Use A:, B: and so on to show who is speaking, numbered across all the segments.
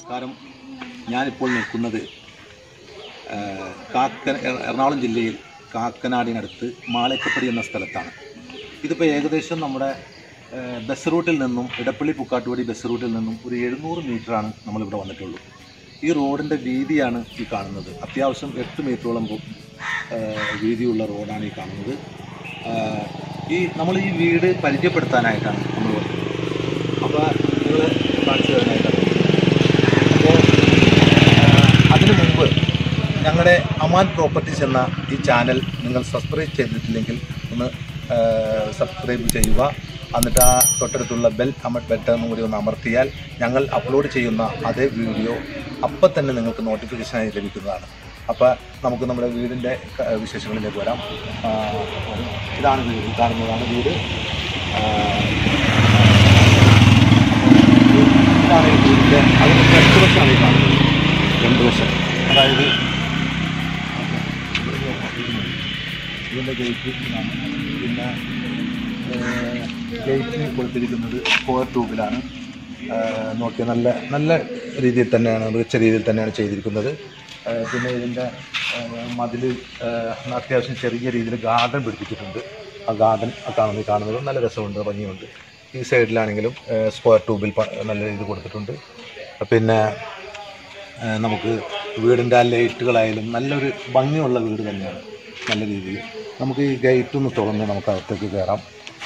A: നമസ്കാരം ഞാനിപ്പോൾ നിൽക്കുന്നത് ആ, കാക്ക എറണാകുളം ജില്ലയിൽ കാക്കനാടിനടുത്ത് മാളേക്കപ്പടി എന്ന സ്ഥലത്താണ് ഇതിപ്പോൾ ഏകദേശം നമ്മുടെ ആ, ബസ് റൂട്ടിൽ നിന്നും ഇടപ്പള്ളി പുക്കാട്ടുപടി ബസ് റൂട്ടിൽ നിന്നും ഒരു എഴുന്നൂറ് മീറ്ററാണ് നമ്മളിവിടെ വന്നിട്ടുള്ളൂ ഈ റോഡിൻ്റെ വീതിയാണ് ഈ കാണുന്നത് അത്യാവശ്യം എട്ട് മീറ്ററോളം പോ- ആ, വീതിയുള്ള റോഡാണ് ഈ കാണുന്നത് ആ, ഈ നമ്മൾ ഈ വീട് പരിചയപ്പെടുത്താനായിട്ടാണ് നമ്മൾ വന്നത് അപ്പോൾ നിങ്ങൾ കാണിച്ചു തരാനായിട്ടാണ് അപ്പോൾ അതിനു മുമ്പ് ഞങ്ങളുടെ അമാൻ പ്രോപ്പർട്ടീസ് എന്ന ഈ ചാനൽ നിങ്ങൾ സബ്സ്ക്രൈബ് ചെയ്തിട്ടില്ലെങ്കിൽ ഒന്ന് സബ്സ്ക്രൈബ് ചെയ്യുക എന്നിട്ട് ആ തൊട്ടടുത്തുള്ള ബെൽ അമ ബട്ടൺ കൂടി ഒന്ന് അമർത്തിയാൽ ഞങ്ങൾ അപ്ലോഡ് ചെയ്യുന്ന അതേ വീഡിയോ അപ്പം തന്നെ നിങ്ങൾക്ക് നോട്ടിഫിക്കേഷനായി ലഭിക്കുന്നതാണ് അപ്പോൾ നമുക്ക് നമ്മുടെ വീടിൻ്റെ ക- വിശേഷങ്ങളിലേക്ക് വരാം ആ, ഇതാണ് വീട് ഈ കാണുന്നതാണ് വീട് ആ, ഇതാണ് ഈ വീടിൻ്റെ അതിന് ഫ്രണ്ട് വശമാണ് ഈ കാണുന്നത് ഫ്രണ്ട് വശം അതായത് ഇതിൻ്റെ ഗേറ്റ് ഇതാണ് പിന്നെ ഗേറ്റിന് കൊടുത്തിരിക്കുന്നത് സ്ക്വയർ ട്യൂബിലാണ് നോക്കിയാൽ നല്ല നല്ല രീതിയിൽ തന്നെയാണ് മികച്ച രീതിയിൽ തന്നെയാണ് ചെയ്തിരിക്കുന്നത് ആ, പിന്നെ ഇതിൻ്റെ മതിൽ അത്യാവശ്യം ചെറിയ രീതിയിൽ ഗാർഡൻ പിടിപ്പിച്ചിട്ടുണ്ട് ആ ഗാർഡൻ കാണുന്നത് ഈ കാണുന്നത് നല്ല രസമുണ്ട് ഭംഗിയുണ്ട് ഈ സൈഡിലാണെങ്കിലും സ്ക്വയർ ട്യൂബിൽ പ- നല്ല ഇത് കൊടുത്തിട്ടുണ്ട് പിന്നെ ആ, നമുക്ക് വീടിൻ്റെ ആ ലൈറ്റുകളായാലും നല്ലൊരു ഭംഗിയുള്ള വീട് തന്നെയാണ് നല്ല രീതിയിൽ നമുക്ക് ഈ ഗേറ്റ് ഒന്ന് തുറന്ന് നമുക്ക് അകത്തേക്ക് കയറാം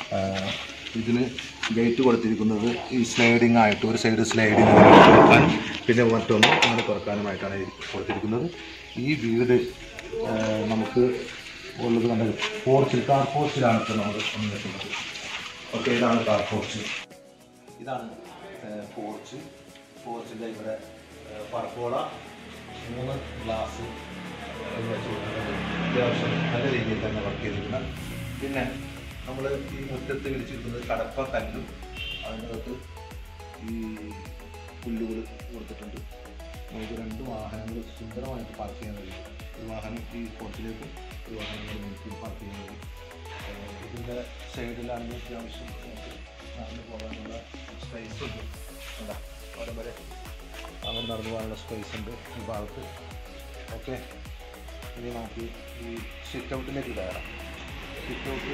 A: ഇതിൽ ഗേറ്റ് കൊടുത്തിരിക്കുന്നത് ഈ സ്ലൈഡിംഗ് ആയിട്ട് ഒരു സൈഡ് സ്ലൈഡിംഗ് തുറക്കാനും പിന്നെ മറ്റൊന്ന് അങ്ങനെ തുറക്കാനുമായിട്ടാണ് ഇത് കൊടുത്തിരിക്കുന്നത് ഈ വീട് ആ, നമുക്ക് ഉള്ളത് കണ്ടത് പോർച്ചിൽ കാർ പോർച്ചിലാണ് ഇപ്പോൾ നമ്മൾ വന്ന് നിൽക്കുന്നത് ഓക്കെ ഇതാണ് കാർ പോർച്ച് ഇതാണ് പോർച്ച് പോർച്ചിൻ്റെ ഇവിടെ പർക്കോള മൂന്ന് ഗ്ലാസ് വെച്ച് കൊടുത്തിട്ടുണ്ട് അത്യാവശ്യം നല്ല രീതിയിൽ തന്നെ വർക്ക് ചെയ്തിരിക്കുന്ന പിന്നെ നമ്മൾ ഈ മുറ്റത്ത് വിരിച്ചിരിക്കുന്നത് കടപ്പ കല്ലും അതിനകത്ത് ഈ പുല്ലുകൾ കൊടുത്തിട്ടുണ്ട് നമുക്ക് രണ്ട് വാഹനങ്ങൾ സുന്ദരമായിട്ട് പാർക്ക് ചെയ്യാൻ കഴിയും ഒരു വാഹനം ഈ പോർച്ചിലേക്കും ഒരു വാഹനം കൂടി മുൻപിൽ പാർക്ക് ചെയ്യാൻ കഴിയും ഏഹ് ഇതിൻ്റെ സൈഡിലാണെങ്കിൽ അത്യാവശ്യം നമുക്ക് നടന്നു പോകാനുള്ള സ്പേസ് ഉണ്ട് എന്താ അവിടെ വരെ അങ്ങനെ നടന്നു പോകാനുള്ള സ്പേസ് ഉണ്ട് ഈ ഭാഗത്ത് ഓക്കെ ഇനി നമുക്ക് ഈ സിറ്റ് ഔട്ടിലേക്ക് കയറാം സിറ്റ് ഔട്ട്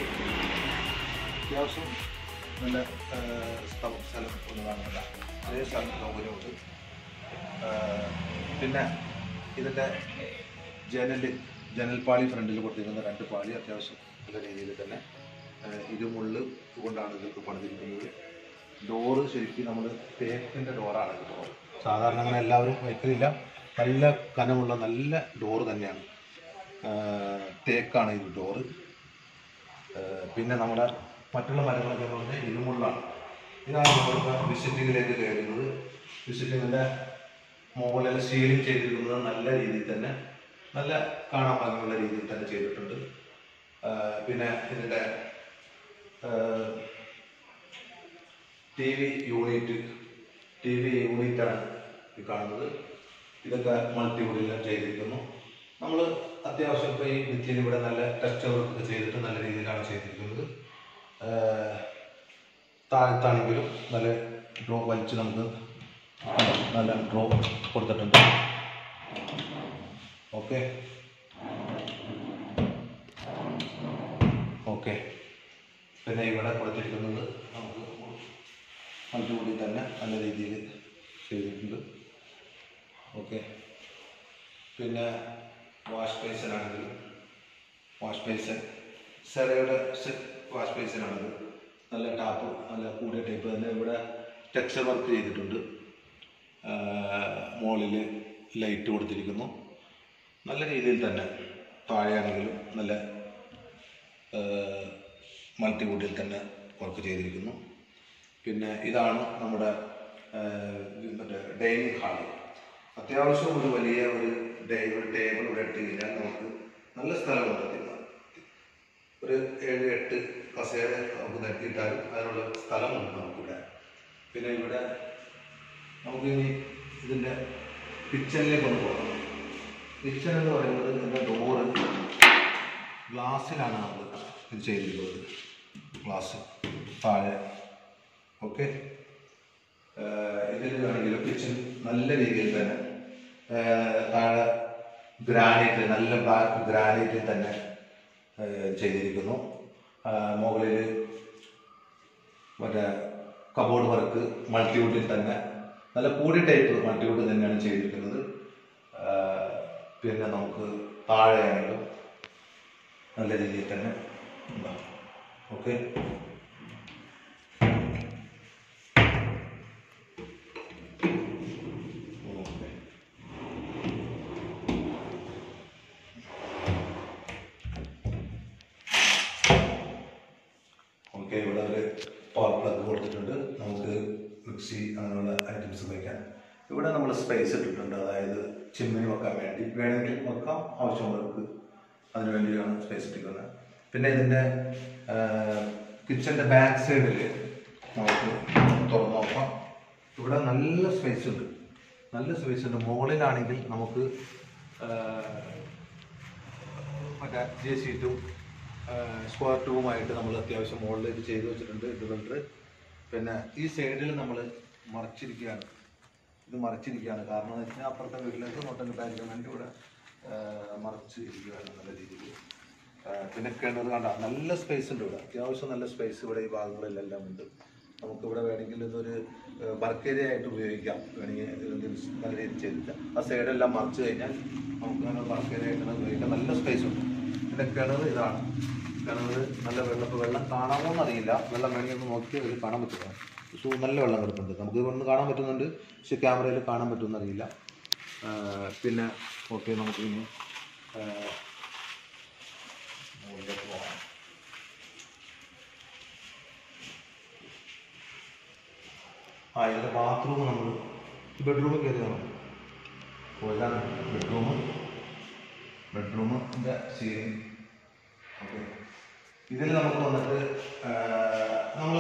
A: അത്യാവശ്യം നല്ല ഏഹ്, സ്ഥലം സ്ഥലം ഉള്ളതാണ് അതേ സ്ഥലം സൗകര്യമുണ്ട് ഏഹ്, പിന്നെ ഇതിൻ്റെ ജനൽ ജനൽപ്പാളി ഫ്രണ്ടിൽ കൊടുത്തിരിക്കുന്ന രണ്ട് പാളി അത്യാവശ്യം നല്ല രീതിയിൽ തന്നെ ഏഹ്, ഇരുമുള്ള് കൊണ്ടാണ് ഇത് പണിതിരിക്കുന്നത് ഡോറ് ശരിക്കും നമ്മൾ തേക്കിൻ്റെ ഡോറാണ് ഇത് ഡോർ സാധാരണ അങ്ങനെ എല്ലാവരും വയ്ക്കലില്ല നല്ല കനമുള്ള നല്ല ഡോറ് തന്നെയാണ് ഏഹ്, തേക്കാണ് ഈ ഡോറ് ഏഹ്, പിന്നെ നമ്മുടെ മറ്റുള്ള മരങ്ങളൊക്കെ എന്ന് പറഞ്ഞാൽ ഇരുമുള്ളാണ് ഇതാണ് നമ്മളിപ്പോൾ വിസിറ്റിങ്ങിലേക്ക് കയറുന്നത് വിസിറ്റിങ്ങിൻ്റെ മുകളിൽ സീലിംഗ് ചെയ്തിരിക്കുന്നത് നല്ല രീതിയിൽ തന്നെ നല്ല കാണാൻ ഭംഗിയുള്ള രീതിയിൽ തന്നെ ചെയ്തിട്ടുണ്ട് ഏഹ്, പിന്നെ ഇതിൻ്റെ T V unit T V യൂണിറ്റാണ് ഈ കാണുന്നത് ഇതൊക്കെ മൾട്ടിവുഡിലും ചെയ്തിരിക്കുന്നു നമ്മൾ അത്യാവശ്യം ഇപ്പോൾ ഈ ഭിത്തിയിൽ ഇവിടെ നല്ല ടെക്സ്ചർ വർക്ക് ചെയ്തിട്ട് നല്ല രീതിയിലാണ് ചെയ്തിരിക്കുന്നത് ഏഹ് താഴത്താണെങ്കിലും നല്ല ഡ്രോ വലിച്ച് നമുക്ക് നല്ല ഡ്രോ കൊടുത്തിട്ടുണ്ട് ഓക്കെ ഓക്കെ പിന്നെ ഇവിടെ കൊടുത്തിരിക്കുന്നത് നമുക്ക് മൾട്ടിവുഡിൽ തന്നെ നല്ല രീതിയിൽ ചെയ്തിട്ടുണ്ട് ഓക്കെ പിന്നെ വാഷ് ബേസൻ ആണെങ്കിൽ വാഷ് ബേസൻ സെറയുടെ വാഷ് ബേസനാണിത് നല്ല ടാപ്പ് നല്ല കൂടിയ ടൈപ്പ് തന്നെ ഇവിടെ ടെക്സ്ചർ വർക്ക് ചെയ്തിട്ടുണ്ട് മുകളിൽ ലൈറ്റ് കൊടുത്തിരിക്കുന്നു നല്ല രീതിയിൽ തന്നെ താഴെയാണെങ്കിലും നല്ല മൾട്ടിവുഡിൽ തന്നെ വർക്ക് ചെയ്തിരിക്കുന്നു പിന്നെ ഇതാണ് നമ്മുടെ ഏഹ്, മറ്റേ ഡൈനിങ് ഹാള് അത്യാവശ്യം ഒരു വലിയ ഒരു ഡൈ ഒരു ടേബിൾ ഇവിടെ ഇട്ട് കഴിഞ്ഞാൽ നമുക്ക് നല്ല സ്ഥലമുണ്ട് തിന്നാൻ. ഒരു ഏഴ് എട്ട് കസേര നമുക്ക് നിരത്തിയിട്ടാലും അതിനുള്ള സ്ഥലമുണ്ട് നമുക്കിവിടെ പിന്നെ ഇവിടെ നമുക്ക് ഇനി ഇതിൻ്റെ കിച്ചണിലേക്ക് ഒന്ന് പോകാം കിച്ചൺ എന്ന് പറയുന്നത് ഇതിൻ്റെ ഡോറ് ഗ്ലാസ്സിലാണ് നമ്മൾ ഇത് ചെയ്തിരിക്കുന്നത് ഗ്ലാസ് താഴെ ഓക്കെ ഇതിൽ വേണമെങ്കിൽ കിച്ചൺ നല്ല രീതിയിൽ തന്നെ ആ, താഴെ ഗ്രാനൈറ്റ് നല്ല ബ്ലാക്ക് ഗ്രാനൈറ്റിൽ തന്നെ ആ, ചെയ്തിരിക്കുന്നു ആ, മുകളിൽ മറ്റേ കബോർഡ് വർക്ക് മൾട്ടിവുഡിൽ തന്നെ നല്ല കൂടിയ ടൈപ്പ് മൾട്ടിവുഡ് തന്നെയാണ് ചെയ്തിരിക്കുന്നത് ആ, പിന്നെ നമുക്ക് താഴെയാണെങ്കിലും നല്ല രീതിയിൽ തന്നെ ഓക്കെ ഓക്കെ ഓക്കെ ഇവിടെ ഒരു പവർ പ്ലഗ് കൊടുത്തിട്ടുണ്ട് നമുക്ക് മിക്സി അങ്ങനെയുള്ള ഐറ്റംസ് വയ്ക്കാൻ ഇവിടെ നമ്മൾ സ്പേസ് ഇട്ടിട്ടുണ്ട് അതായത് ചിമ്മിനി വെക്കാൻ വേണ്ടി വേണമെങ്കിൽ വെക്കാം ആവശ്യമുള്ളവർക്ക് അതിന് വേണ്ടിയാണ് സ്പേസ് ഇട്ടിരിക്കുന്നത് പിന്നെ ഇതിൻ്റെ കിച്ചൻ്റെ ബാക്ക് സൈഡിൽ നമുക്ക് തുറന്നു നോക്കാം ഇവിടെ നല്ല സ്പേസ് ഉണ്ട് നല്ല സ്പേസ് ഉണ്ട് മുകളിലാണെങ്കിൽ നമുക്ക് ആ, മറ്റേ ജെ സീറ്റും സ്ക്വയർ ട്യൂബുമായിട്ട് നമ്മൾ അത്യാവശ്യം മുകളിൽ ഇത് ചെയ്ത് വെച്ചിട്ടുണ്ട് ഇത് വെൽഡർ പിന്നെ ഈ സൈഡിൽ നമ്മൾ മറച്ചിരിക്കുകയാണ് ഇത് മറച്ചിരിക്കുകയാണ് കാരണം എന്ന് വെച്ചാൽ അപ്പുറത്തെ വീട്ടിലേക്ക് നോട്ടൊക്കെ പാരിക്കാൻ വേണ്ടി ഇവിടെ ആ, മറച്ച് ഇരിക്കുകയാണ് നല്ല രീതിയിൽ ആ, പിന്നെ കിണർ കണ്ട നല്ല സ്പേസ് ഉണ്ട് ഇവിടെ അത്യാവശ്യം നല്ല സ്പേസ് ഇവിടെ ഈ ഭാഗങ്ങളിലെല്ലാം ഉണ്ട് നമുക്ക് ഇവിടെ വേണമെങ്കിൽ ഇതൊരു വർക്ക് ഏരിയ ആയിട്ട് ഉപയോഗിക്കാം വേണമെങ്കിൽ ഇതിൽ നല്ല രീതിയിൽ ചെയ്തിട്ട് ആ സൈഡെല്ലാം മറച്ചു കഴിഞ്ഞാൽ നമുക്ക് അങ്ങനെ വർക്ക് ഏരിയ ആയിട്ട് ഉപയോഗിക്കാം നല്ല സ്പേസ് ഉണ്ട് പിന്നെ കിണർ ഇതാണ് കിണർ നല്ല വെള്ളം ഇപ്പോൾ വെള്ളം കാണാമോ എന്നറിയില്ല വെള്ളം വേണമെങ്കിൽ ഒന്ന് നോക്കി അതിൽ കാണാൻ പറ്റും സോ നല്ല വെള്ളം കിടപ്പുണ്ട് നമുക്ക് ഇവിടെ കാണാൻ പറ്റുന്നുണ്ട് പക്ഷെ ക്യാമറയിൽ കാണാൻ പറ്റുമെന്ന് അറിയില്ല ആ, പിന്നെ ഓക്കെ നമുക്ക് ഇനി ആ, മുകളിലേക്ക് പോകാം ആ ഇതിൻ്റെ ബാത്റൂം നമ്മൾ ബെഡ്റൂമിൽ കയറിയാണോ ഓ ഇതാണ് ബെഡ്റൂം ബെഡ്റൂമിൻ്റെ സീലിംഗ് ഓക്കെ ഇതിൽ നമുക്ക് വന്നിട്ട് നമ്മൾ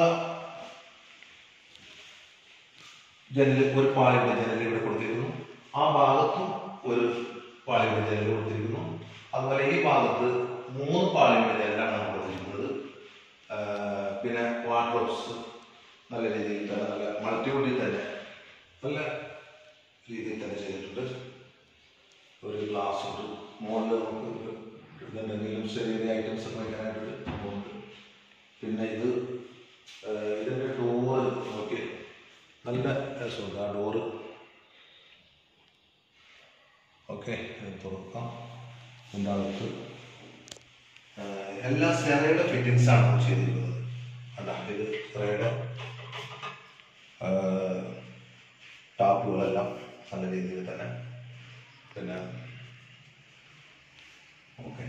A: ജനൽ ഒരു പാളിയുടെ ജനൽ ഇവിടെ കൊടുത്തിരിക്കുന്നു ആ ഭാഗത്തും ഒരു പാളിയുടെ ജനൽ കൊടുത്തിരിക്കുന്നു അതുപോലെ ഈ ഭാഗത്ത് മൂന്ന് പാളിയുടെ ജനലാണ് നമ്മൾ കൊടുത്തിരിക്കുന്നത് ആ, പിന്നെ വാർഡ്രോബ്സ് നല്ല രീതിയിൽ തന്നെ നല്ല മൾട്ടിവുഡിൽ തന്നെ നല്ല രീതിയിൽ തന്നെ ചെയ്തിട്ടുണ്ട് ഒരു ഗ്ലാസ് ഉണ്ട് മുകളിൽ നമുക്ക് എന്തെങ്കിലും ചെറിയ ചെറിയ ഐറ്റംസ് ഒക്കെ വയ്ക്കാനായിട്ടൊരു ഉണ്ട് പിന്നെ ഇത് ആ, ഇതിൻ്റെ ഡോറ് നോക്കി നല്ല രസമുണ്ട് ആ ഡോറ് ഓക്കെ ഇത് തുറക്കാം ഇതിൻ്റെ അകത്ത് ആ, എല്ലാ സെറയുടെ ഫിറ്റിങ്സ് ആണ് നമ്മൾ ചെയ്തിരിക്കുന്നത് അല്ല ഇത് സെറയുടെ ടാപ്പുകളെല്ലാം നല്ല രീതിയിൽ തന്നെ പിന്നെ ഓക്കെ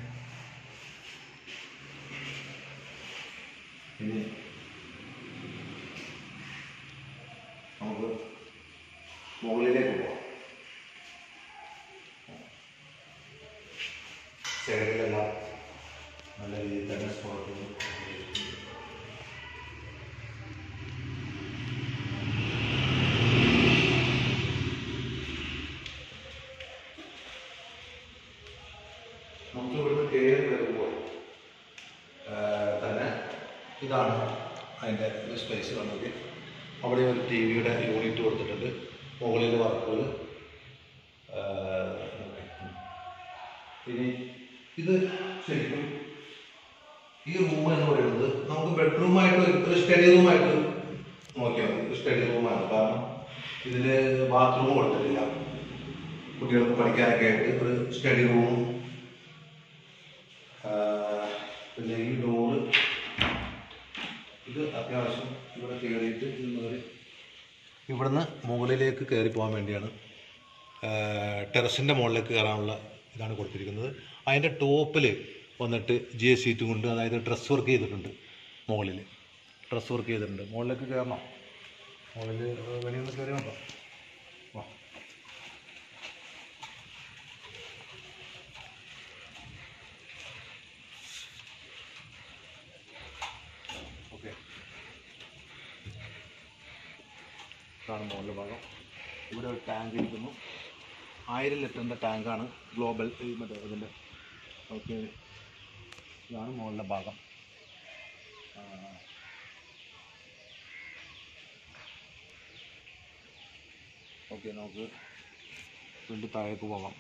A: ഇനി നമുക്ക് മുകളിലേക്ക് പോവാം സൈഡിലെല്ലാം നല്ല രീതിയിൽ തന്നെ സ്പോട്ട് നമുക്ക് ഇവിടുന്ന് കയറി വരുമ്പോൾ ആ, തന്നെ ഇതാണ് അതിൻ്റെ ഒരു സ്പേസ് കണ്ടത് അവിടെ ഒരു ടി വിയുടെ യൂണിറ്റ് കൊടുത്തിട്ടുണ്ട് മുകളിൽ വർക്കുകൾ ഇനി ഇത് ശരിക്കും ഈ റൂം എന്ന് പറയുന്നത് നമുക്ക് ബെഡ്റൂമായിട്ട് ഒരു സ്റ്റഡി റൂമായിട്ട് നോക്കിയാൽ മതി സ്റ്റഡി റൂമാണ് കാരണം ഇതിൽ ബാത്റൂം കൊടുത്തിട്ടില്ല കുട്ടികൾക്ക് പഠിക്കാനൊക്കെ ആയിട്ട് ഒരു സ്റ്റഡി റൂമും പിന്നെ ഈ ഡോറ് ഇത് അത്യാവശ്യം ഇവിടെ കയറിയിട്ട് കയറി ഇവിടുന്ന് മുകളിലേക്ക് കയറി പോകാൻ വേണ്ടിയാണ് ടെറസിൻ്റെ മുകളിലേക്ക് കയറാനുള്ള ഇതാണ് കൊടുത്തിരിക്കുന്നത് അതിൻ്റെ ടോപ്പിൽ വന്നിട്ട് ജി എസ് സീറ്റും കൊണ്ട് അതായത് ഡ്രസ് വർക്ക് ചെയ്തിട്ടുണ്ട് മുകളിൽ ഡ്രസ് വർക്ക് ചെയ്തിട്ടുണ്ട് മുകളിലേക്ക് കയറണം മുകളിൽ വെളിയിൽ നിന്ന് കയറി നോക്കാം വാ ഓക്കെ ഇതാണ് മുകളിലെ ഭാഗം ഇവിടെ ഒരു ടാങ്ക് ഇരിക്കുന്നു ആയിരം ലിറ്ററിൻ്റെ ടാങ്കാണ് ഗ്ലോബൽ ഈ മറ്റേ ഇതിൻ്റെ ഓക്കെ ഇതാണ് മുകളിലെ ഭാഗം ആ. ഓക്കെ നമുക്ക് വീണ്ടും താഴേക്ക് പോകാം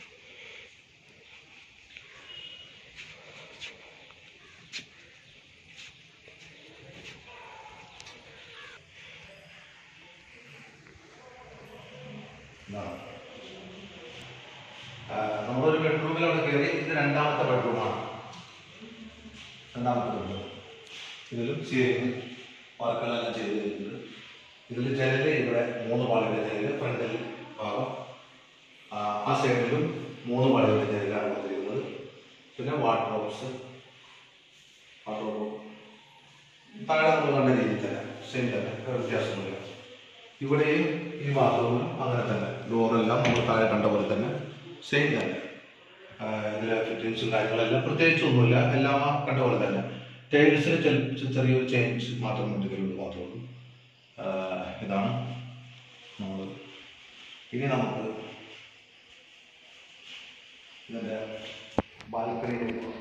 A: ഇതാണ്. ആ, നമ്മളൊരു ബെഡ്റൂമിലവിടെ കയറി ഇത് രണ്ടാമത്തെ ബെഡ്റൂമാണ് രണ്ടാമത്തെ ബെഡ്റൂം ഇതിലും സീലിംഗ് വർക്കുകളെല്ലാം ചെയ്ത് തരുന്നുണ്ട് ഇതിൽ ജനല് ഇവിടെ മൂന്ന് പാളിയുടെ ജനല് ഫ്രണ്ടിൽ ഭാഗം ആ, ആ സൈഡിലും മൂന്ന് പാളിയുടെ ജനലാണ് കൊടുത്തിരിക്കുന്നത് പിന്നെ വാട്ടർ ബോക്സ് വാട്ടർ ബോക്സ് താഴെ നമ്മൾ കണ്ട രീതിയിൽ തന്നെ സെയിം തന്നെ വേറെ വ്യത്യാസമൊന്നുമില്ല ഇവിടെയും ഈ ബാത്റൂമിലും അങ്ങനെ തന്നെ ഡോറെല്ലാം നമ്മൾ താഴെ കണ്ട പോലെ തന്നെ സെയിം തന്നെ ആ, ഇതിലെ ഫിറ്റിങ്സും കാര്യങ്ങളെല്ലാം പ്രത്യേകിച്ചൊന്നുമില്ല എല്ലാം ആ കണ്ട പോലെ തന്നെ ടൈൽസിൽ ചെറിയൊരു ചേഞ്ച് മാത്രം എന്തെങ്കിലും മാത്രമേ ഉള്ളൂ ആ, ഇതാണ് നമ്മൾ ഇനി നമുക്ക് ഇതിൻ്റെ ബാൽക്കണിയിലേക്ക് പോകാം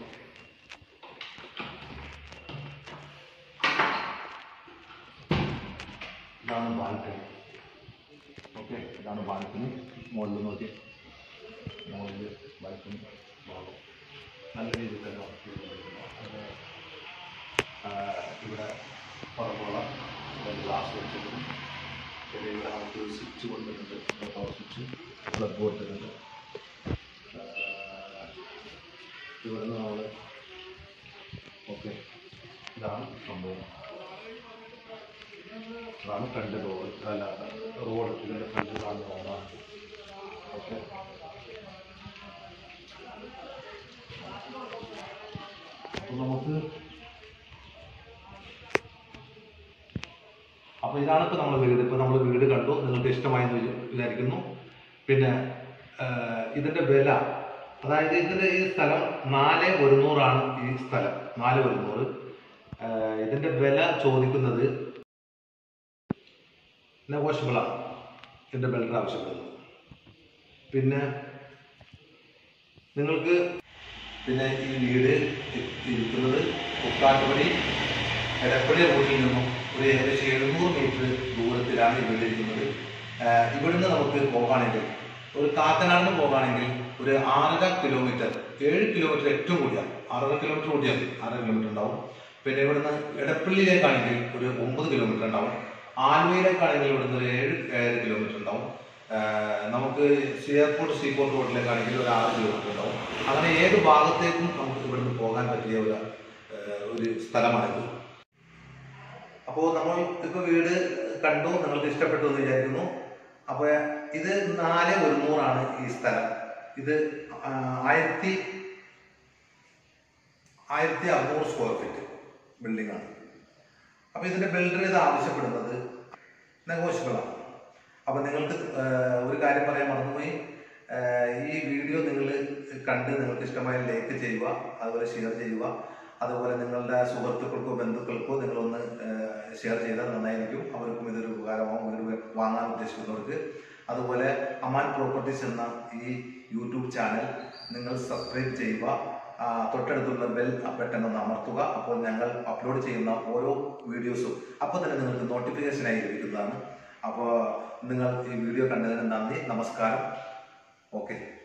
A: ഇതാണ് ബാൽക്കണി ഓക്കെ ഇതാണ് ബാൽക്കണി മുകളിൽ നോക്കി മുകളിൽ ബാൽക്കണി ഭാഗം നല്ല രീതിയിൽ തന്നെ വർക്ക് ചെയ്തിരിക്കുന്നു അത് ആ, ഇവിടെ പുറമുള്ള ഗ്ലാസ് വെച്ചിട്ടുണ്ട് പിന്നെ ഇവിടെ നമുക്ക് സ്വിച്ച് കൊണ്ടിട്ടുണ്ട് പവർ സ്വിച്ച് പ്ലഗ് കൊടുത്തിട്ടുണ്ട് ആ, ഇവിടെ നിന്ന് നമ്മൾ ഓക്കെ ഇതാണ് സംഭവം അതാണ് ഫ്രണ്ട് റോഡ് അല്ല റോഡ് ഇതിൻ്റെ ഫ്രണ്ട് കാണുന്ന റോഡാണ് ഓക്കെ അപ്പോൾ നമുക്ക് അപ്പോൾ ഇതാണ് ഇപ്പോൾ നമ്മൾ വീട് ഇപ്പോൾ നമ്മൾ വീട് കണ്ടു നിങ്ങൾക്ക് ഇഷ്ടമായി എന്ന് വിചാ- വിചാരിക്കുന്നു പിന്നെ ആ, ഇതിൻ്റെ വില അതായത് ഇതിൻ്റെ ഈ സ്ഥലം നാല് ഒരുന്നൂറാണ് ഈ സ്ഥലം നാല് ഒരുന്നൂറ് ആ, ഇതിൻ്റെ വില ചോദിക്കുന്നത് നെഗോഷ്യബിളാണ് എൻ്റെ ബെൽഡർ ആവശ്യപ്പെടുന്നത് പിന്നെ നിങ്ങൾക്ക് പിന്നെ ഈ വീട് ഇ- ഇരിക്കുന്നത് കുക്കാട്ടുപടി എടപ്പള്ളി റോഡിൽ നിന്നും ഒരു ഏകദേശം എഴുന്നൂറ് മീറ്റർ ദൂരത്തിലാണ് ഈ വീട് ഇരിക്കുന്നത് ആഹ് ഇവിടുന്ന് നമുക്ക് പോകുകയാണെങ്കിൽ ഒരു കാക്കനാടിന് പോകുകയാണെങ്കിൽ ഒരു ആറര കിലോമീറ്റർ ഏഴ് കിലോമീറ്റർ ഏറ്റവും കൂടിയ ആറര കിലോമീറ്റർ കൂടിയാൽ മതി ആറര കിലോമീറ്റർ ഉണ്ടാവും പിന്നെ ഇവിടുന്ന് എടപ്പള്ളിയിലേക്കാണെങ്കിൽ ഒരു ഒമ്പത് കിലോമീറ്റർ ഉണ്ടാവും ആലുവയിലേക്കാണെങ്കിൽ ഇവിടുന്ന് ഒരു ഏഴ് ഏഴര കിലോമീറ്റർ ഉണ്ടാവും ആഹ് നമുക്ക് എയർപോർട്ട് സീപോർട്ട് റോഡിലേക്കാണെങ്കിൽ ഒരു ആറ് കിലോമീറ്റർ ഉണ്ടാവും അങ്ങനെ ഏത് ഭാഗത്തേക്കും നമുക്ക് ഇവിടുന്ന് പോകാൻ പറ്റിയ ഒരു ആഹ് ഒരു സ്ഥലമാണിത് അപ്പോൾ നമ്മൾ ഇപ്പോൾ വീട് കണ്ടു നിങ്ങൾക്ക് ഇഷ്ടപ്പെട്ടു എന്ന് വിചാരിക്കുന്നു അപ്പോൾ ഇത് നാല് ഒരുന്നൂറാണ് ഈ സ്ഥലം ഇത് ആ, ആയിരത്തി ആയിരത്തി അറുന്നൂറ് സ്ക്വയർ ഫീറ്റ് ബിൽഡിംഗ് ആണ് അപ്പോൾ ഇതിന്റെ ബിൽഡർ ഇത് ആവശ്യപ്പെടുന്നത് നെഗോഷ്യബിൾ ആണ് അപ്പോൾ നിങ്ങൾക്ക് ആ, ഒരു കാര്യം പറയാൻ മറന്നുപോയി ആ, ഈ വീഡിയോ നിങ്ങൾ കണ്ട് നിങ്ങൾക്ക് ഇഷ്ടമായ ലൈക്ക് ചെയ്യുക അതുപോലെ ഷെയർ ചെയ്യുക അതുപോലെ നിങ്ങളുടെ സുഹൃത്തുക്കൾക്കോ ബന്ധുക്കൾക്കോ നിങ്ങളൊന്ന് ഷെയർ ചെയ്താൽ നന്നായിരിക്കും അവർക്കും ഇതൊരു ഉപകാരമാവും വീട് വാങ്ങാൻ ഉദ്ദേശിക്കുന്നവർക്ക് അതുപോലെ അമാൻ പ്രോപ്പർട്ടീസ് എന്ന ഈ യൂട്യൂബ് ചാനൽ നിങ്ങൾ സബ്സ്ക്രൈബ് ചെയ്യുക ആ, തൊട്ടടുത്തുള്ള ബെൽ ബട്ടൺ ഒന്ന് അമർത്തുക അപ്പോൾ ഞങ്ങൾ അപ്ലോഡ് ചെയ്യുന്ന ഓരോ വീഡിയോസും അപ്പോൾ തന്നെ നിങ്ങൾക്ക് നോട്ടിഫിക്കേഷനായി ലഭിക്കുന്നതാണ് അപ്പോൾ നിങ്ങൾ ഈ വീഡിയോ കണ്ടതിന് നന്ദി നമസ്കാരം ഓക്കെ